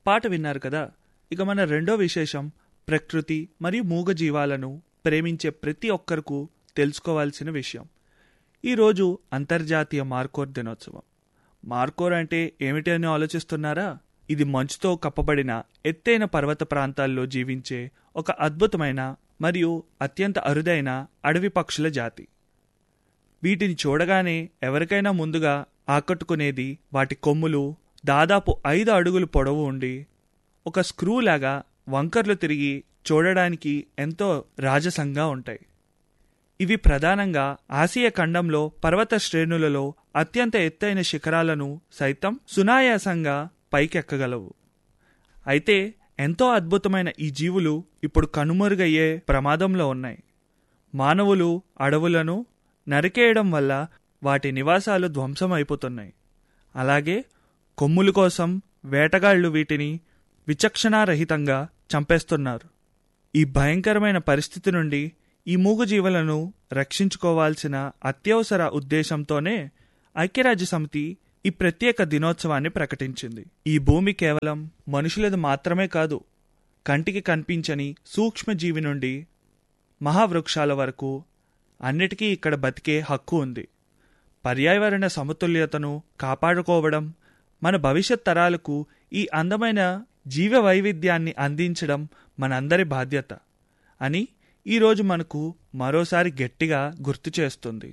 పాట విన్నారు కదా ఇక మన రెండో విశేషం ప్రకృతి మరియు మూగ జీవాలను ప్రేమించే ప్రతి ఒక్కరకు తెలుసుకోవాల్సిన విషయం ఈరోజు అంతర్జాతీయ మార్కోర్ దినోత్సవం మార్కోర్ అంటే ఏమిటి అని ఆలోచిస్తున్నారా ఇది మంచుతో కప్పబడిన ఎత్తైన పర్వత ప్రాంతాల్లో జీవించే ఒక అద్భుతమైన మరియు అత్యంత అరుదైన అడవి పక్షుల జాతి వీటిని చూడగానే ఎవరికైనా ముందుగా ఆకట్టుకునేది వాటి కొమ్ములు దాదాపు ఐదు అడుగులు పొడవు ఉండి ఒక స్క్రూ లాగా వంకర్లు తిరిగి చూడడానికి ఎంతో రాజసంగా ఉంటాయి ఇవి ప్రధానంగా ఆసియా ఖండంలో పర్వత శ్రేణులలో అత్యంత ఎత్తైన శిఖరాలను సైతం సునాయాసంగా పైకెక్కగలవు అయితే ఎంతో అద్భుతమైన ఈ జీవులు ఇప్పుడు కనుమరుగయ్యే ప్రమాదంలో ఉన్నాయి మానవులు అడవులను నరికేయడం వల్ల వాటి నివాసాలు ధ్వంసం అయిపోతున్నాయి అలాగే కొమ్ముల కోసం వేటగాళ్లు వీటిని విచక్షణారహితంగా చంపేస్తున్నారు ఈ భయంకరమైన పరిస్థితి నుండి ఈ మూగజీవులను రక్షించుకోవాల్సిన అత్యవసర ఉద్దేశంతోనే ఐక్యరాజ్య సమితి ఈ ప్రత్యేక దినోత్సవాన్ని ప్రకటించింది ఈ భూమి కేవలం మనుషులది మాత్రమే కాదు కంటికి కనిపించని సూక్ష్మజీవి నుండి మహావృక్షాల వరకు అన్నిటికీ ఇక్కడ బతికే హక్కు ఉంది పర్యావరణ సమతుల్యతను కాపాడుకోవడం మన భవిష్యత్ తరాలకు ఈ అందమైన జీవ వైవిధ్యాన్ని అందించడం మనందరి బాధ్యత అని ఈరోజు మనకు మరోసారి గట్టిగా గుర్తు చేస్తుంది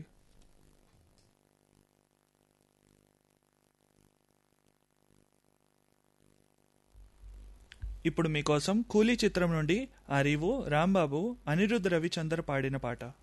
ఇప్పుడు మీకోసం కూలీ చిత్రం నుండి అరివు రాంబాబు అనిరుద్ధ్ రవిచందర్ పాడిన పాట